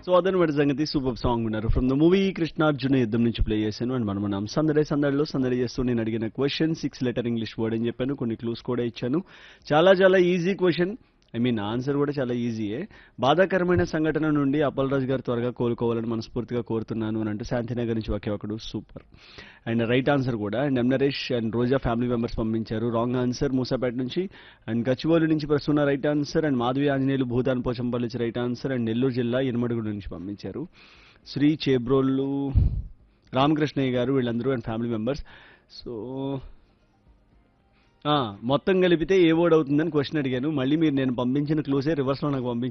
so అదనమాట సంగతి super song ఉన్నారు from the movie Krishnarjuna Yuddham నుంచి ప్లే చేశాను అండ్ మనం మనం సందడే సందడిలో సందడి చేస్తూ నేను అడిగిన question six letter English word అని చెప్పాను కొన్ని క్లూస్ కూడా ఇచ్చాను చాలా చాలా easy question I mean answer కూడా చాలా ఈజీయే బాధాకరమైన సంఘటన నుండి అప్పలరాజు గారు త్వరగా కోలుకోవాలని మనస్ఫూర్తిగా కోరుతున్నాను అని అంటూ శాంతినగర్ నుంచి ఒకే ఒకడు సూపర్ అండ్ రైట్ ఆన్సర్ కూడా and M Naresh and Roja family members పంపించారు రాంగ్ ఆన్సర్ మూసాపేట నుంచి అండ్ గచ్చిబౌలి నుంచి ప్రస్తున్న right answer and Madhavi Anjaneyulu భూతాన్ పోచంపల్లి నుంచి రైట్ ఆన్సర్ అండ్ నెల్లూరు జిల్లా ఇనుమడుగుడు నుంచి పంపించారు శ్రీ చేబ్రోళ్ళు రామకృష్ణయ్య గారు వీళ్ళందరూ అండ్ ఫ్యామిలీ మెంబర్స్ సో మొత్తం కలిపితే ఏ వర్డ్ అవుతుందని క్వశ్చన్ అడిగాను మళ్ళీ మీరు నేను పంపించిన క్లూసే రివర్స్లో నాకు పంపించారు